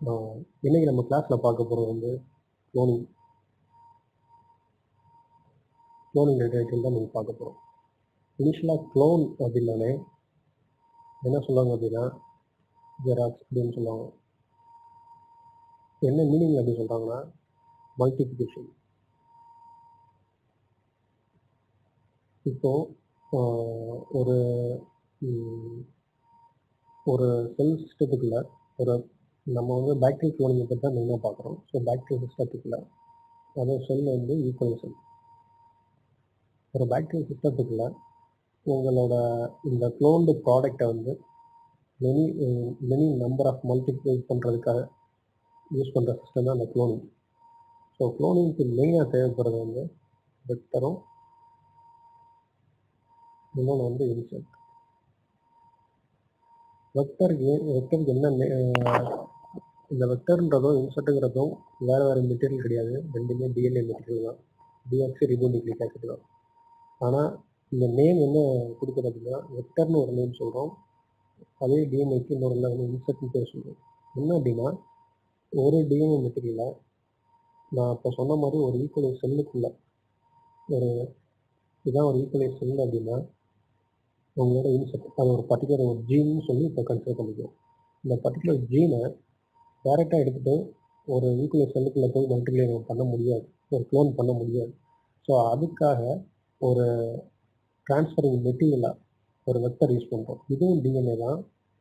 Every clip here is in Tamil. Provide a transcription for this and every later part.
இன்னைக்கு நம்ம கிளாஸில் பார்க்க போகிறது வந்து க்ளோனிங் க்ளோனிங் ரிலேட்டட் தான் நீங்கள் பார்க்க போகிறோம் இனிஷியலாக க்ளோன் அப்படின்னாலே என்ன சொல்லுவாங்க அப்படின்னா ஜெராக்ஸ் அப்படின்னு சொல்லுவாங்க என்ன மீனிங் அப்படி சொல்கிறாங்கன்னா மல்டிப்ளிகேஷன் இப்போது ஒரு ம், ஒரு செல் சிஸ்டத்துக்குள்ள ஒரு நம்ம வந்து பாக்டீரியல் க்ளோனிங்கை பற்றி தான் மெயினாக பார்க்குறோம் ஸோ பாக்டீரியல் சிஸ்டத்துக்குள்ள அதாவது செல் வந்து ஈக்குவல் செல் ஒரு பாக்டீரியல் சிஸ்டத்துக்குள்ள உங்களோட இந்த க்ளோன்டு ப்ராடக்டை வந்து many many number of multiply பண்ணுறதுக்காக யூஸ் பண்ணுற சிஸ்டம் தான் அந்த க்ளோனிங் ஸோ க்ளோனிங்க்கு மெயினாக தேவைப்படுறது வந்து வெக்டரும் இன்னொன்று வந்து இன்செக்ட் வெக்டருக்கு வெக்டருக்கு என்ன மே- அஹ் இந்த வெக்டர்ன்றதும் இன்செர்ட்டுங்கிறதும் வேறு வேறு மெட்டீரியல் கிடையாது ரெண்டுமே டிஎன்ஏ மெட்டீரியல் தான் டிஆக்சி ரிபோனிக்லிக் ஆசிட் தான் ஆனால் இந்த நேம் என்ன கொடுக்குறது அப்படின்னா வெக்டர்னு ஒரு நேம் சொல்கிறோம் அதே டிஎன்ஏக்கு இன்னொரு வந்து இன்செர்ட்னு பேர் சொல்கிறோம் என்ன அப்படின்னா ஒரு டிஎன்ஏ மெட்டீரியலை நான் இப்போ சொன்ன மாதிரி ஒரு ஈக்குவலை செல்லுக்குள்ள ஒரு இதான் ஒரு ஈக்குவலை செல் அப்படின்னா உங்களோட இன்செக்ட் அது ஒரு பர்டிகுலர் ஒரு ஜீன்னு சொல்லி இப்போ கன்சிடர் பண்ணிக்குவோம் இந்த பர்டிகுலர் ஜீனை டேரெக்டாக எடுத்துகிட்டு ஒரு ஈக்குவலை செல்லுக்குள்ளே போய் மல்டிப்ளை பண்ண முடியாது ஒரு க்ளோன் பண்ண முடியாது ஸோ அதுக்காக ஒரு டிரான்ஸ்ஃபரிங் மெட்டீரியலாக ஒரு வெக்டர் யூஸ் பண்ணுறோம் இதுவும் டிஎன்ஏ தான்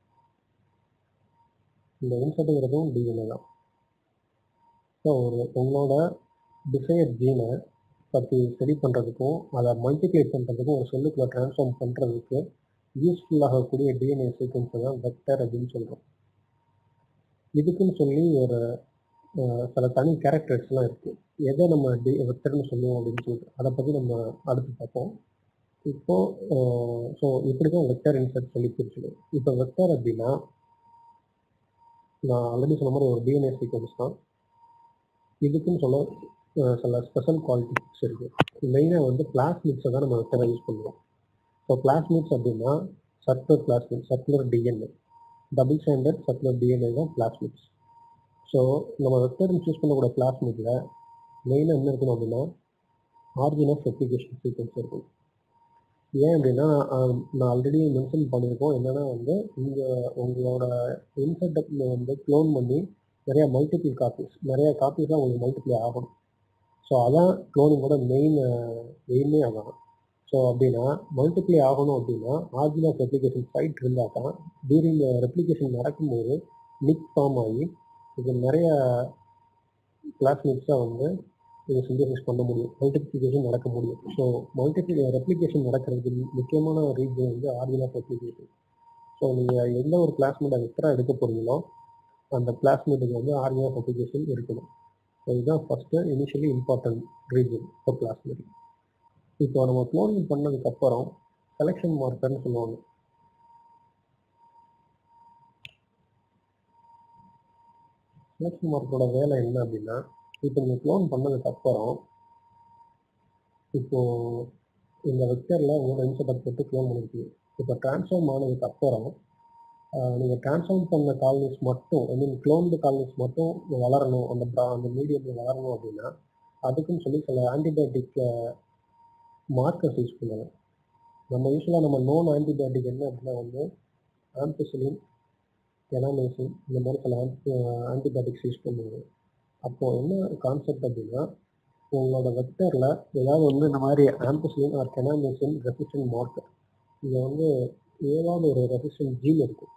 இந்த இன்செர்ட்டுங்கிறதும் டிஎன்ஏ தான் ஸோ ஒரு உங்களோட டிசையர் ஜீனை பற்றி ஸ்டடி பண்ணுறதுக்கும் அதை மல்டிப்ளை பண்ணுறதுக்கும் ஒரு செல்லுக்குள்ளே ட்ரான்ஸ்ஃபார்ம் பண்ணுறதுக்கு யூஸ்ஃபுல்லாகக்கூடிய டிஎன்ஏ சீக்வன்ஸை தான் வெக்டர் அப்படின்னு சொல்கிறோம் இதுக்குன்னு சொல்லி ஒரு அஹ், சில தனி கேரக்டர்ஸ்லாம் இருக்குது எதை நம்ம டி வெக்டர்னு சொல்லுவோம் அப்படின்னு சொல்லிட்டு அதை பற்றி நம்ம அடுத்து பார்ப்போம் இப்போது ஸோ இப்படி தான் வெக்டர் இன்செர்ட் சொல்லி பிரிச்சுடும் இப்போ வெக்டர் அப்படின்னா நான் ஆல்ரெடி சொன்ன மாதிரி ஒரு டிஎன்ஏ சீக்வன்ஸ் தான் இதுக்குன்னு சொல்ல அஹ், சில ஸ்பெஷல் குவாலிட்டிஸ் இருக்குது மெயினாக வந்து பிளாஸ்மிட்ஸை தான் நம்ம வெக்டராக யூஸ் பண்ணுவோம் ஸோ பிளாஸ்மிட்ஸ் அப்படின்னா circular plasmid circular DNA double standard circular DNA தான் பிளாஸ்மிட்ஸ் ஸோ நம்ம வெக்டர்னு சூஸ் பண்ணக்கூடிய பிளாஸ்மிட்டில் மெயினாக என்ன இருக்கணும் அப்படின்னா ஆர்ஜின் ஆஃப் ரெப்ளிகேஷன் சீக்வன்ஸ் இருக்கும் ஏன் அப்படின்னா ஆஹ், நான் ஆல்ரெடி மென்ஷன் பண்ணியிருக்கோம் என்னென்னா வந்து இங்கே உங்களோட இன்செர்ட்டை வந்து க்ளோன் பண்ணி நிறையா மல்டிபிள் காப்பீஸ் நிறையா காப்பீஸாக உங்களுக்கு மல்டிப்ளை ஆகணும் ஸோ அதான் க்ளோனிங்கோட மெயின் எய்மே அதான் ஸோ அப்படின்னா மல்டிப்ளை ஆகணும் அப்படின்னா ஆர்ஜின் ஆஃப் ரெப்ளிகேஷன் சைட் இருந்தால் தான் டியூரிங் ரெப்ளிகேஷன் நடக்கும்போது நிக் ஃபார்ம் ஆகி இது நிறைய கிளாஸ்மேட்ஸாக வந்து இதை சிந்தசிஸ் பண்ண முடியும் மல்டிப்ளிகேஷன் நடக்க முடியும் ஸோ மல்டிப்ளி ரெப்ளிகேஷன் நடக்கிறதுக்கு மு- முக்கியமான ரீசன் வந்து ஆர்ஜின் ஆஃப் ரெப்ளிகேஷன் ஸோ நீங்கள் எந்த ஒரு கிளாஸ்மேட்டை எக்ஸ்ட்ரா எடுக்க போகிறீங்களோ அந்த கிளாஸ்மேட்டுக்கு வந்து ஆர்ஜின் ஆஃப் ரெப்ளிகேஷன் இருக்கணும் ஸோ இதுதான் first initially important reason for classmate இப்போ நம்ம க்ளோனிங் பண்ணதுக்கப்புறம் செலெக்ஷன் மார்க்கர்னு சொல்லுவாங்க செலெக்ஷன் மார்க்கரோட வேலை என்ன அப்படின்னா இப்போ நீங்கள் க்ளோன் பண்ணதுக்கப்புறம் இப்போ இந்த வெக்டரில் உங்களோட இன்செர்ட்டை போட்டு க்ளோன் பண்ணிருக்கீங்க இப்போ ட்ரான்ஸ்ஃபார்ம் ஆனதுக்கு அப்புறம் நீங்கள் ட்ரான்ஸ்ஃபார்ம் பண்ண காலனிஸ் மட்டும் ஐ மீன் க்ளோன்டு காலனிஸ் மட்டும் வளரணும் அந்த bra- அந்த மீடியமில் வளரணும் அப்படின்னா அதுக்குன்னு சொல்லி சில ஆன்டிபயோட்டிக் மார்க்கர்ஸ் யூஸ் பண்ணுவாங்க நம்ம யூஸ்வலாக நம்ம நோன் ஆன்டிபயோட்டிக் என்ன அப்படின்னா வந்து ஆம்பிசிலின் கெனாமைசின் இந்த மாதிரி சில ஆன்டிபயோட்டிக்ஸ் யூஸ் பண்ணுவாங்க அப்போது என்ன கான்செப்ட் அப்படின்னா உங்களோட வெக்டரில் ஏதாவது வந்து இந்த மாதிரி ampicillin or kanamycin resistant marker இங்கே வந்து ஏதாவது ஒரு ரெசிஸ்டன்ட் ஜீன் இருக்கும்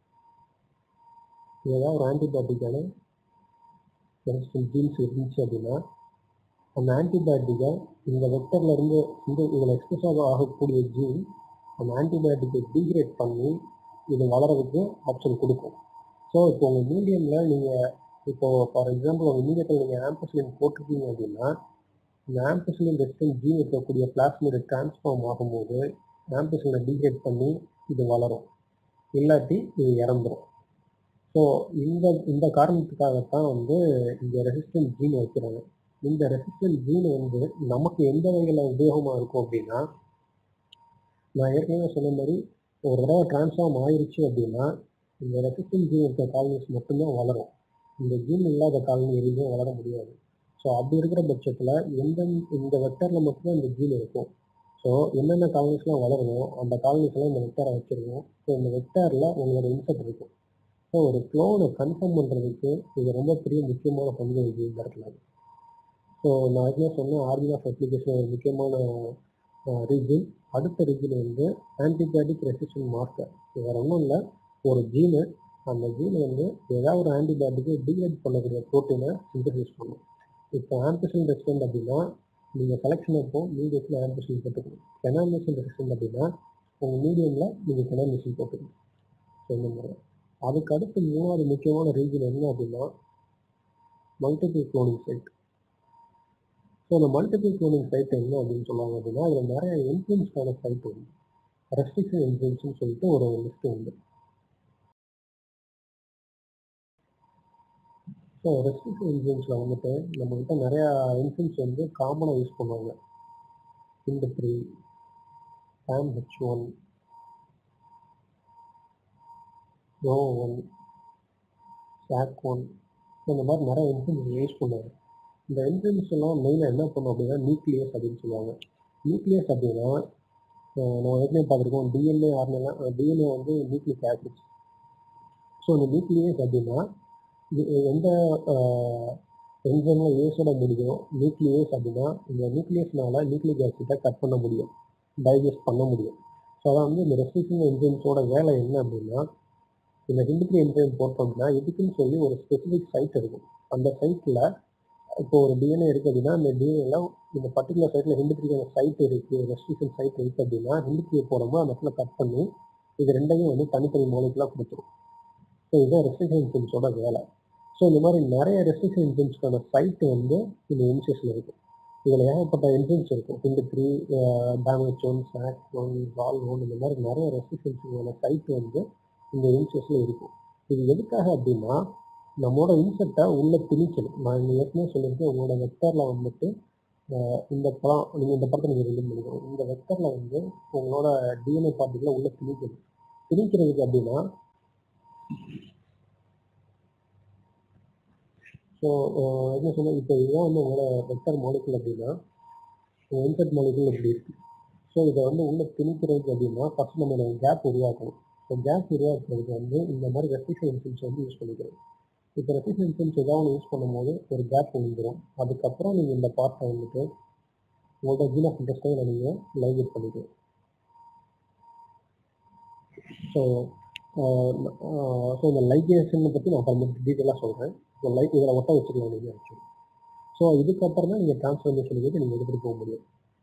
ஏதாவது ஒரு ஆன்டிபயோட்டிக்கான ரெசிஸ்டன்ட் ஜீன்ஸ் இருந்துச்சு அப்படின்னா அந்த ஆன்டிபயோட்டிக்கை இந்த வெக்டர்ல இருந்து இந்த இதில் எக்ஸ்பிரஸ் ஆக ஆகக்கூடிய ஜீன் அந்த ஆன்டிபயோட்டிக்கை டீக்ரேட் பண்ணி இது வளர்றதுக்கு ஆப்ஷன் கொடுக்கும் ஸோ இப்போ உங்கள் மீடியமில் நீங்கள் இப்போ ஃபார் எக்ஸாம்பிள் உங்கள் மீடியத்தில் நீங்கள் ஆம்பசிலின் போட்டிருக்கீங்க அப்படின்னா இந்த ஆம்பசிலின் ரெசிஸ்டன்ட் ஜீன் இருக்கக்கூடிய பிளாஸ்மிட் டிரான்ஸ்ஃபார்ம் ஆகும்போது ஆம்பசிலினை டீக்ரேட் பண்ணி இது வளரும் இல்லாட்டி இது இறந்துரும் ஸோ இந்த இந்த காரணத்துக்காகத்தான் வந்து இங்கே ரெசிஸ்டன்ட் ஜீன் வைக்கிறாங்க இந்த ரெசிஸ்டன்ட் ஜீன் வந்து நமக்கு எந்த வகையில் உபயோகமாக இருக்கும் அப்படின்னா நான் ஏற்கனவே சொன்ன மாதிரி ஒரு தடவை டிரான்ஸ்ஃபார்ம் ஆயிருச்சு அப்படின்னா இந்த ரெசிஸ்டன்ட் ஜீன் இருக்க காலனிஸ் மட்டும்தான் வளரும் இந்த ஜீன் இல்லாத காலனி எதுவுமே வளர முடியாது ஸோ அப்படி இருக்கிற பட்சத்தில் எந்த இந்த வெக்டரில் மட்டும்தான் இந்த ஜீன் இருக்கும் ஸோ என்னென்ன காலனிஸ்லாம் வளருமோ அந்த காலனிஸ்லாம் இந்த வெக்டரை வச்சுருக்கோம் ஸோ இந்த வெக்டரில் உங்களோட இன்செட் இருக்கும் ஸோ ஒரு க்ளோனை கன்ஃபார்ம் பண்ணுறதுக்கு இது ரொம்ப பெரிய முக்கியமான பங்கு வகிக்கும் இந்த இடத்துல ஸோ நான் ஏற்கனவே சொன்னேன் ஆர்ஜின் ஆஃப் அப்ளிகேஷன் ஒரு முக்கியமான ரீஜன் அடுத்த ரீஜன் வந்து ஆன்டிபயாட்டிக் ரெசிஸ்டன்ட் மார்க்கர் வேறு ஒன்றும் இல்லை ஒரு ஜீனு அந்த ஜீன் வந்து ஏதாவது ஒரு ஆன்டிபயாட்டிக்கை டீலைட் பண்ணக்கூடிய ப்ரோட்டீனை சிந்தசிஸ் பண்ணும் இப்போ ஆன்டிசின் ரெசிஸ்டன்ட் அப்படின்னா நீங்கள் செலெக்ஷன் அப்போ மீடியத்தில் ஆன்டிசின் போட்டுக்கணும் கெனாமிஷன் ரெசிஸ்டன்ட் அப்படின்னா உங்கள் மீடியமில் நீங்கள் கெனாமிஷன் போட்டுக்கணும் ஸோ இந்த மாதிரி அதுக்கு அடுத்து மூணாவது முக்கியமான ரீஜன் என்ன அப்படின்னா மல்டிபிள் குளோனிங் சைட் ஸோ இந்த மல்டிபிள் குளோனிங் சைட் என்ன அப்படின்னு சொல்லுவாங்க அப்படின்னா அதில் நிறைய என்ட்ரன்ஸ்க்கான சைட் உண்டு ரெஸ்ட்ரிக்ஷன் என்ட்ரன்ஸ்னு சொல்லிட்டு ஒரு லிஸ்ட் உண்டு ஸோ ரெஸ்ட்ரிக்ஷன் என்ட்ரன்ஸில் வந்துட்டு நம்மக்கிட்ட நிறையா என்ட்ரன்ஸ் வந்து காமனாக யூஸ் பண்ணுவாங்க இந்த three sam H one no one sac one இந்த மாதிரி நிறைய என்ட்ரன்ஸ் யூஸ் பண்ணுவாங்க இந்த என்ட்ரன்ஸ் எல்லாம் மெயினாக என்ன பண்ணும் அப்படின்னா நியூக்ளியஸ் அப்படின்னு சொல்லுவாங்க நியூக்ளியஸ் அப்படின்னா நம்ம ஏற்கனவே பார்த்துருக்கோம் டிஎன்ஏ ஆர்னெல்லாம் டிஎன்ஏ வந்து நியூக்ளிக் ஆசிட்ஸ் ஸோ இந்த நியூக்ளியஸ் அப்படின்னா எந்த என்ஜைமில் ஏஸோட முடியும் நியூக்ளியஸ் அப்படின்னா இந்த நியூக்ளியஸ்னால நியூக்ளிக் ஆசிட்டை கட் பண்ண முடியும் டைஜஸ்ட் பண்ண முடியும் ஸோ அதான் வந்து இந்த ரெஸ்ட்ரிக்ஷன் என்ஜைம்ஸோட வேலை என்ன அப்படின்னா இந்த ஹிந்துத்ரி என்ஜைம் போட்டோம்னா இதுக்குன்னு சொல்லி ஒரு ஸ்பெசிஃபிக் சைட் இருக்கும் அந்த சைட்டில் இப்போ ஒரு டிஎன்ஏ இருக்குது அப்படின்னா அந்த டிஎன்ஏல இந்த பர்டிகுலர் சைட்டில் ஹிந்துத்ரிக்கான சைட் இருக்குது ரெஸ்ட்ரிக்ஷன் சைட் இருக்குது அப்படின்னா ஹிந்துத்ரியை போடும்போது அந்த இடத்துல கட் பண்ணி இது ரெண்டையும் வந்து தனித்தனி மூலிக்கெலாம் கொடுத்துரும் ஸோ இதுதான் ரெஸ்ட்ரிக்ஷன் என்ஜைம்ஸோட வேலை ஸோ இந்த மாதிரி நிறைய ரெஸ்ட்ரிக்ஷன் என்ஜைம்ஸ்க்கான சைட் வந்து இந்த என்சிஎஸில் இருக்கும் இதில் ஏகப்பட்ட என்ஜைம்ஸ் இருக்கும் இந்த three damage one sac one wall one இந்த மாதிரி நிறைய ரெஸ்ட்ரிக்ஷன்ஸுக்கான சைட் வந்து இந்த என்சிஎஸில் இருக்கும் இது எதுக்காக அப்படின்னா நம்மளோட இன்செக்டை உள்ளே திணிக்கணும் நான் இங்கே ஏற்கனவே சொல்லியிருக்கேன் உங்களோட வெக்டரில் வந்துட்டு இந்த படம் நீங்கள் இந்த படத்தை நீங்கள் ரிலீவ் பண்ணிக்கணும் இந்த வெக்டரில் வந்து உங்களோட டிஎன்ஏ பார்ட்டிகளை உள்ளே திணிக்கணும் திணிக்கிறதுக்கு அப்படின்னா ஸோ என்ன சொன்ன இப்போ இதுதான் வந்து உங்களோட வெக்டர் மாலிகுல் அப்படின்னா உங்கள் இன்செக்ட் மாலிகுல் இப்படி இருக்குது ஸோ இதை வந்து உள்ளே திணிக்கிறதுக்கு அப்படின்னா ஃபஸ்ட் நம்ம கேப் உருவாக்கணும் ஸோ கேப் உருவாக்குறதுக்கு வந்து இந்த மாதிரி ரெஸ்ட்ரிக்ஷன் இன்சென்ஸ் வந்து யூஸ் பண்ணிக்கிறோம் இப்போ ரெஸ்ட்ரிக்ஷன் இன்சென்ஸ் ஏதாவது யூஸ் பண்ணும்போது ஒரு கேப் விழுந்துடும் அதுக்கப்புறம் நீங்கள் இந்த பார்ட்டை வந்துட்டு உங்களோட ஜீன் ஆஃப் இன்ட்ரெஸ்ட்டை நீங்கள் லைகேட் பண்ணிக்கலாம் ஸோ ஸோ இந்த லைகேஷனை பற்றி நான் அப்புறமேட்டு டீட்டெயிலாக சொல்கிறேன் இப்போ லைட் இதில் ஒட்ட வச்சுக்கலாம் நீங்கள் ஆக்சுவலி ஸோ இதுக்கப்புறம் தான் நீங்கள் டிரான்ஸ்ஃபர்மேஷனுக்கு நீங்கள் எடுத்துகிட்டு போக முடியும்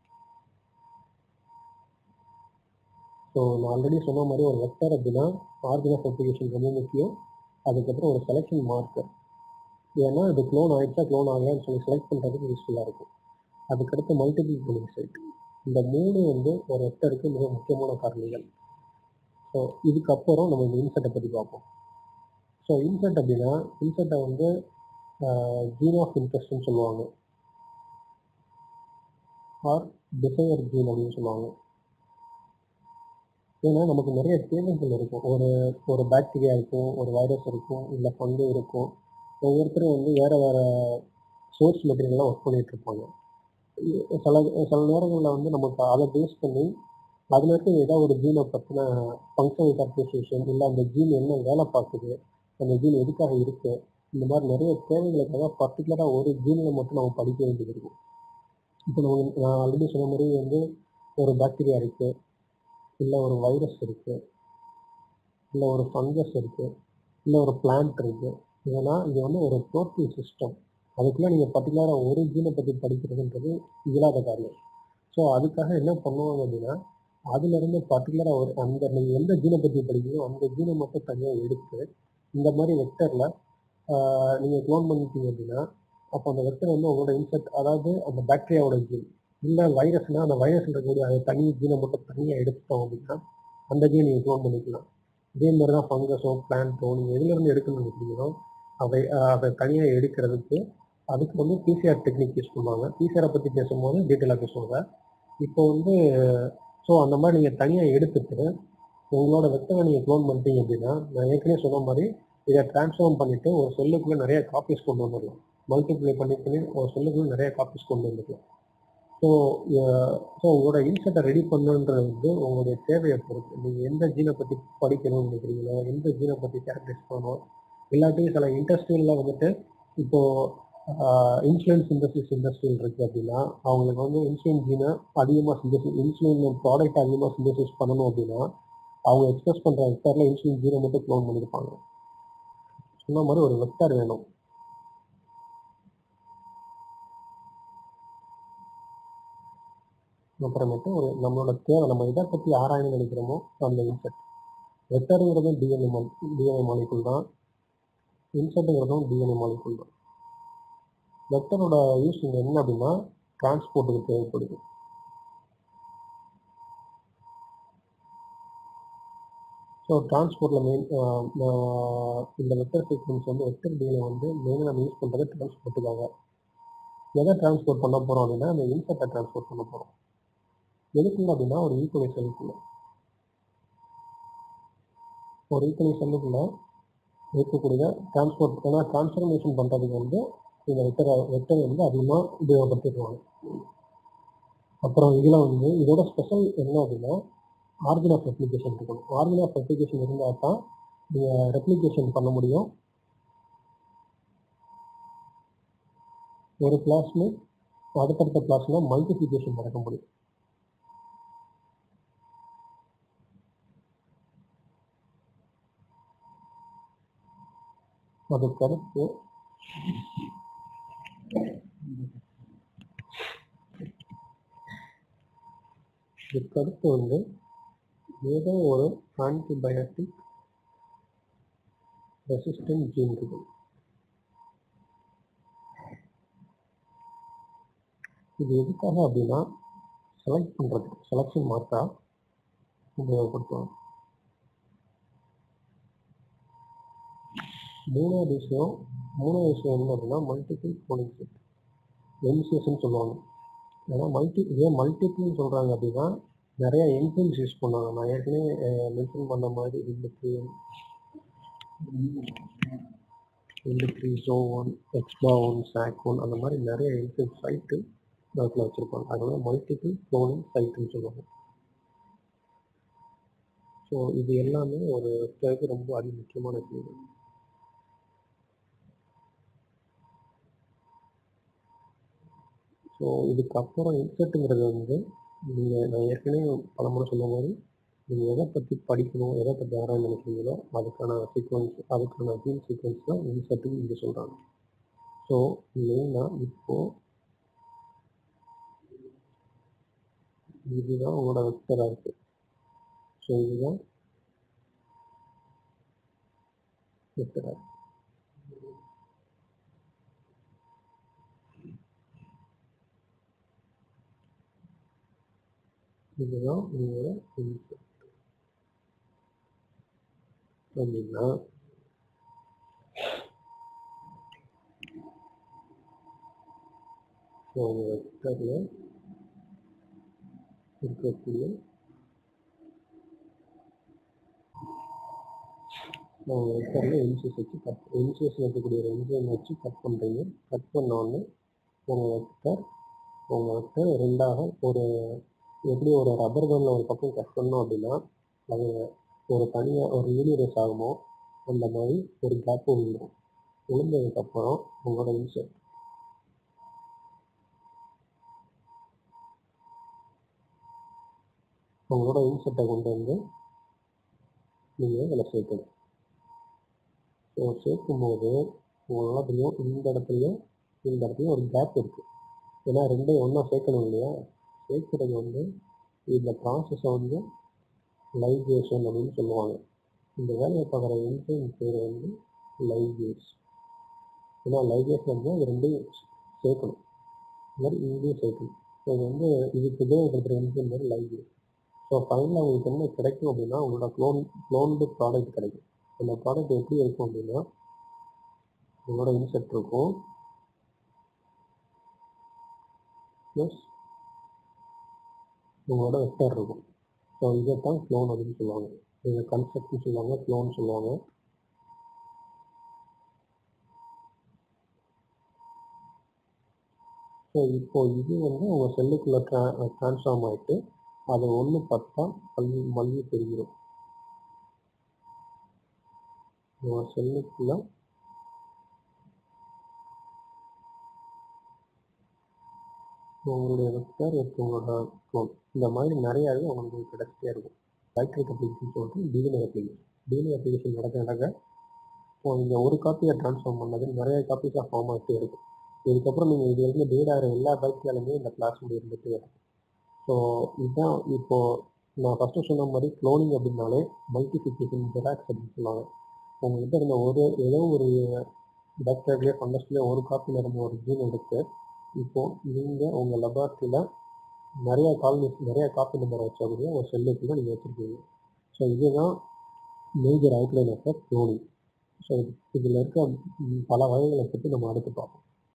ஸோ நான் ஆல்ரெடி சொன்ன மாதிரி ஒரு வெக்டர் அப்படின்னா ஆர்ஜின் ஆஃப் அப்ளிகேஷன் ரொம்ப முக்கியம் அதுக்கப்புறம் ஒரு செலெக்ஷன் மார்க்கர் ஏன்னா இது க்ளோன் ஆகிடுச்சா க்ளோன் ஆகலான்னு சொல்லி செலக்ட் பண்ணுறதுக்கு யூஸ்ஃபுல்லாக இருக்கும் அதுக்கடுத்து மல்டிபிள் க்ளோனிங் சைட் இந்த மூணு வந்து ஒரு வெக்டருக்கு மிக முக்கியமான காரணிகள் ஸோ இதுக்கப்புறம் நம்ம இந்த இன்செட்டை பற்றி பார்ப்போம் ஸோ இன்செட் அப்படின்னா இன்செட்டை வந்து ஜீன் ஆஃப் இன்ட்ரெஸ்ட்னு சொல்லுவாங்க ஆர் டிசையர் ஜீன் அப்படின்னு சொல்லுவாங்க ஏன்னா நமக்கு நிறைய தேவைகள் இருக்கும் ஒரு ஒரு பாக்டீரியா இருக்கும் ஒரு வைரஸ் இருக்கும் இல்லை ஃபண்டு இருக்கும் ஒவ்வொருத்தரும் வந்து வேறு வேறு சோர்ஸ் மெட்டீரியல்லாம் ஒர்க் பண்ணிகிட்டு இருப்பாங்க சில சில நேரங்களில் வந்து நமக்கு அதை பேஸ் பண்ணி அதில் இருக்க ஏதாவது ஒரு ஜீனை பற்றின ஃபங்க்ஷனல் கார்பரேஷன் இல்லை அந்த ஜீன் என்ன வேலை பார்க்குது அந்த ஜீன் எதுக்காக இருக்குது இந்த மாதிரி நிறைய தேவைகளுக்காக பர்டிகுலராக ஒரு ஜீனில் மட்டும் நம்ம படிக்க வேண்டியது இருக்கும் இப்போ நம்ம நான் ஆல்ரெடி சொன்ன மாதிரி வந்து ஒரு பாக்டீரியா இருக்குது இல்லை ஒரு வைரஸ் இருக்குது இல்லை ஒரு ஃபங்கஸ் இருக்குது இல்லை ஒரு பிளான்ட் இருக்குது இதெல்லாம் இது வந்து ஒரு டோட்டல் சிஸ்டம் அதுக்குள்ளே நீங்கள் பர்டிகுலராக ஒரு ஜீனை பற்றி படிக்கிறதுன்றது இயலாத காரியம் ஸோ அதுக்காக என்ன பண்ணுவாங்க அப்படின்னா அதுலேருந்து பர்டிகுலராக ஒரு அந்த நீங்கள் எந்த ஜீனை பற்றி படிக்கிறீங்களோ அந்த ஜீனை மட்டும் தனியாக எடுத்து இந்த மாதிரி வெக்டரில் நீங்கள் க்ளோன் பண்ணிட்டீங்க அப்படின்னா அப்போ அந்த வெக்டர் வந்து உங்களோட இன்செக்ட் அதாவது அந்த பாக்டீரியாவோட ஜீன் இல்லை வைரஸ்னால் அந்த வைரஸ் இருக்கக்கூடிய அந்த தனி ஜீனை மட்டும் தனியாக எடுத்துட்டோம் அப்படின்னா அந்த ஜீன் நீங்கள் க்ளோன் பண்ணிக்கலாம் இதே மாதிரி தான் ஃபங்கஸோ பிளான்ட்டோ நீங்கள் எதுலேருந்து எடுக்கணும்னு நினைக்கிறீங்களோ அதை அதை தனியாக எடுக்கிறதுக்கு அதுக்கு வந்து பிசிஆர் டெக்னிக் யூஸ் பண்ணுவாங்க பிசிஆரை பற்றி பேசும்போது டீட்டெயிலாக பேசுவாங்க இப்போ வந்து ஸோ அந்த மாதிரி நீங்கள் தனியாக எடுத்துட்டு உங்களோட வெக்டரை நீங்கள் க்ளோன் பண்ணிட்டீங்க அப்படின்னா நான் ஏற்கனவே சொன்ன மாதிரி இதை ட்ரான்ஸ்ஃபார்ம் பண்ணிட்டு ஒரு செல்லுக்குள்ள நிறைய காப்பீஸ் கொண்டு வந்துடலாம் மல்டிப்ளை பண்ணி பண்ணி ஒரு செல்லுக்குள்ள நிறைய காப்பீஸ் கொண்டு வந்துடலாம் ஸோ ஸோ உங்களோட இன்செட்டை ரெடி பண்ணுன்றது வந்து உங்களுடைய தேவையை பொறுத்து நீங்கள் எந்த ஜீனை பற்றி படிக்கணும்னு நினைக்கிறீங்களோ எந்த ஜீனை பற்றி கேரக்டரைஸ் பண்ணணும் இல்லாட்டி சில இண்டஸ்ட்ரியில் வந்துட்டு இப்போ இன்சுலின் சிந்தசிஸ் இண்டஸ்ட்ரியல் இருக்குது அப்படின்னா அவங்களுக்கு வந்து இன்சுலின் ஜீனை அதிகமாக சிந்தசிஸ் இன்சுலின் ப்ராடக்ட் அதிகமாக சிந்தசிஸ் பண்ணணும் அப்படின்னா அவங்க எக்ஸ்பிரஸ் பண்ணுற வெக்டரில் இன்சுலின் ஜீனை மட்டும் க்ளோன் பண்ணியிருப்பாங்க சொன்ன மாதிரி ஒரு வெக்டர் வேணும் அப்புறமேட்டு ஒரு நம்மளோட தேவை நம்ம எதை பற்றி ஆராயணும்னு நினைக்கிறோமோ அந்த இன்செட் வெக்டருங்கிறது டிஎன்ஏ மாலி டிஎன்ஏ மாலிகுல் தான் இன்செட்டுங்கிறதும் டிஎன்ஏ மாலிகுல் தான் வெக்டரோட யூஸ் இங்கே என்ன அப்படின்னா டிரான்ஸ்போர்ட்டுக்கு தேவைப்படுது ஸோ டிரான்ஸ்போர்ட்டில் மெயின் இந்த வெக்டர் சீக்வன்ஸ் வந்து வெக்டர் டிஎன்ஏ வந்து மெயினாக நம்ம யூஸ் பண்ணுறது டிரான்ஸ்போர்ட்டுக்காக எதை டிரான்ஸ்போர்ட் பண்ண போகிறோம் அப்படின்னா அந்த இன்செட்டை டிரான்ஸ்போர்ட் பண்ண போகிறோம் எதுக்குள்ள அப்படின்னா ஒரு ஈக்குவலை செல்லுக்குள்ள ஒரு ஈக்குவலை செல்லுக்குள்ள இருக்கக்கூடிய டிரான்ஸ்போர்ட் ஏன்னா டிரான்ஸ்ஃபர்மேஷன் பண்ணுறதுக்கு வந்து இந்த வெக்டர் வெக்டர் வந்து அதிகமாக உபயோகப்படுத்திடுவாங்க அப்புறம் இதில் வந்து இதோட ஸ்பெஷல் என்ன அப்படின்னா ஆர்ஜின் ஆஃப் ரெப்ளிகேஷன் இருக்கணும் ஆர்ஜின் ஆஃப் ரெப்ளிகேஷன் இருந்தால் தான் நீங்கள் ரெப்ளிகேஷன் பண்ண முடியும் ஒரு கிளாஸ்மேட் அடுத்தடுத்த கிளாஸ்ல மல்டிபிகேஷன் நடக்க முடியும் அதுக்கடுத்து இதுக்கடுத்து வந்து ஏதோ ஒரு ஆன்டிபயோட்டிக் ரெசிஸ்டன்ட் ஜீன் இருக்கு இது எதுக்காக அப்படின்னா செலக்ட் பண்ணுறதுக்கு செலெக்ஷன் மார்க்கா உபயோகப்படுத்துவாங்க மூணாவது விஷயம் மூணாவது விஷயம் என்ன அப்படின்னா மல்டிபிள் கோலிங் செட் எம்சிஎஸ்ன்னு சொல்லுவாங்க ஏன்னா மல்டி ஏன் மல்டிபிள்னு சொல்கிறாங்க அப்படின்னா நிறைய என்சைம்ஸ் யூஸ் பண்ணுவாங்க நான் ஏற்கனவே மென்ஷன் பண்ண மாதிரி இந்துக்கு இந்துக்கு ஜோன் எக்ஸ்பா ஒன் சாக் ஒன் அந்த மாதிரி நிறைய என்சைம் சைட்டு அதில் வச்சுருப்பாங்க அதனால மல்டிபிள் குளோனிங் சைட்டுன்னு சொல்லுவாங்க ஸோ இது எல்லாமே ஒரு தேவைக்கு ரொம்ப அதி முக்கியமான விஷயம் ஸோ இதுக்கப்புறம் இன்செர்ட்டுங்கிறது வந்து நீங்கள் நான் ஏற்கனவே பல முறை சொன்ன மாதிரி நீங்கள் எதை பற்றி படிக்கணும் எதை பற்றி ஆராய்ந்து நினைக்கிறீங்களோ அதுக்கான சீக்வன்ஸ் அதுக்கான ஜீன் சீக்வன்ஸ் தான் இன்செர்ட்டுன்னு இங்கே சொல்கிறாங்க ஸோ மெயினாக இப்போது இதுதான் உங்களோட வெக்டராக இருக்குது ஸோ இதுதான் வெக்டராக இதுதான் உங்களோட இன்செட் அப்படின்னா ஸோ உங்கள் வெக்டரில் இருக்கக்கூடிய உங்கள் வெக்டரில் என்சிஎஸ் வச்சு கட் என்சிஎஸ் இருக்கக்கூடிய ஒரு என்ஜிஎம் வச்சு கட் பண்ணுறீங்க கட் பண்ணோடனே உங்கள் வெக்டர் உங்கள் வெக்டர் ரெண்டாக ஒரு எப்படி ஒரு ரப்பர் பேண்டில் ஒரு பக்கம் கட் பண்ணோம் அப்படின்னா அது ஒரு தனியாக ஒரு யூனிரேஸ் ஆகுமோ அந்த மாதிரி ஒரு கேப்பு விழுந்துடும் விழுந்ததுக்கப்புறம் உங்களோட இன்செட் உங்களோட இன்செட்டை கொண்டு வந்து நீங்கள் இதில் சேர்க்கணும் ஸோ சேர்க்கும்போது உங்களால் தெரியும் இந்த இடத்துலையும் இந்த இடத்துலையும் ஒரு கேப் இருக்குது ஏன்னா ரெண்டையும் ஒன்றா சேர்க்கணும் இல்லையா சேர்க்கிறது வந்து இந்த ப்ராசஸை வந்து லைகேஷன் அப்படின்னு சொல்லுவாங்க இந்த வேலையை பார்க்குற என்சைம் பேர் வந்து லைகேஸ் ஏன்னா லைகேஷன் வந்து அது ரெண்டையும் சேர்க்கணும் இந்த மாதிரி இங்கேயும் சேர்க்கணும் ஸோ இது வந்து இதுக்கு உபயோகப்படுத்துகிற என்சைம் பேர் லைகேஸ் ஸோ ஃபைனலாக உங்களுக்கு என்ன கிடைக்கும் அப்படின்னா உங்களோட க்ளோன் க்ளோன்டு ப்ராடக்ட் கிடைக்கும் அந்த ப்ராடக்ட் எப்படி இருக்கும் அப்படின்னா உங்களோட இன்செட் இருக்கும் ப்ளஸ் உங்களோட வெக்டர் இருக்கும் ஸோ இதைத்தான் க்ளோன் அப்படின்னு சொல்லுவாங்க இதை கன்செப்ட்னு சொல்லுவாங்க க்ளோன் சொல்லுவாங்க ஸோ இப்போ இது வந்து உங்கள் செல்லுக்குள்ளே ட்ரா ட்ரான்ஸ்ஃபார்ம் ஆகிட்டு அது ஒன்று பத்தா மல்லி மல்லி பெருகிடும் உங்கள் செல்லுக்குள்ளே உங்களுடைய வெக்டர் வித் உங்களோட க்ளோன் இந்த மாதிரி நிறையாவே உங்களுக்கு கிடச்சிட்டே இருக்கும் லைட்ரிக் அப்ளிகேஷன் சொல்லிட்டு டிஎன்ஏ அப்ளிகேஷன் டிஎன்ஏ அப்ளிகேஷன் நடக்க நடக்க இப்போ நீங்கள் ஒரு காப்பியை ட்ரான்ஸ்ஃபார்ம் பண்ணது நிறைய காப்பீஸாக ஃபார்ம் ஆகிட்டே இருக்கும் இதுக்கப்புறம் நீங்கள் இது வந்து டேட் ஆகிற எல்லா பைக்ஸாலுமே இந்த கிளாஸ் முடி இருந்துகிட்டே இருக்கும் ஸோ இதுதான் இப்போது நான் ஃபஸ்ட்டு சொன்ன மாதிரி க்ளோனிங் அப்படின்னாலே மல்டிஃபிகேஷன் ஜெராக்ஸ் அப்படின்னு சொல்லுவாங்க உங்கள்கிட்ட இருந்த ஒரு ஏதோ ஒரு பாக்டீரியா ஃபங்கஸ்லேயே ஒரு காப்பியில் இருந்த ஒரு ஜீன் எடுத்து இப்போது நீங்கள் உங்கள் லெபார்ட்ரியில் நிறைய காலனிஸ் நிறைய காப்பி நம்பர் வச்சக்கூடிய ஒரு செல்லுக்குள்ளே நீங்கள் வச்சுருக்கீங்க ஸோ இதுதான் major outline of cloning so இதில் இருக்க ம், பல வகைகளை பற்றி நம்ம அடுத்து பார்ப்போம்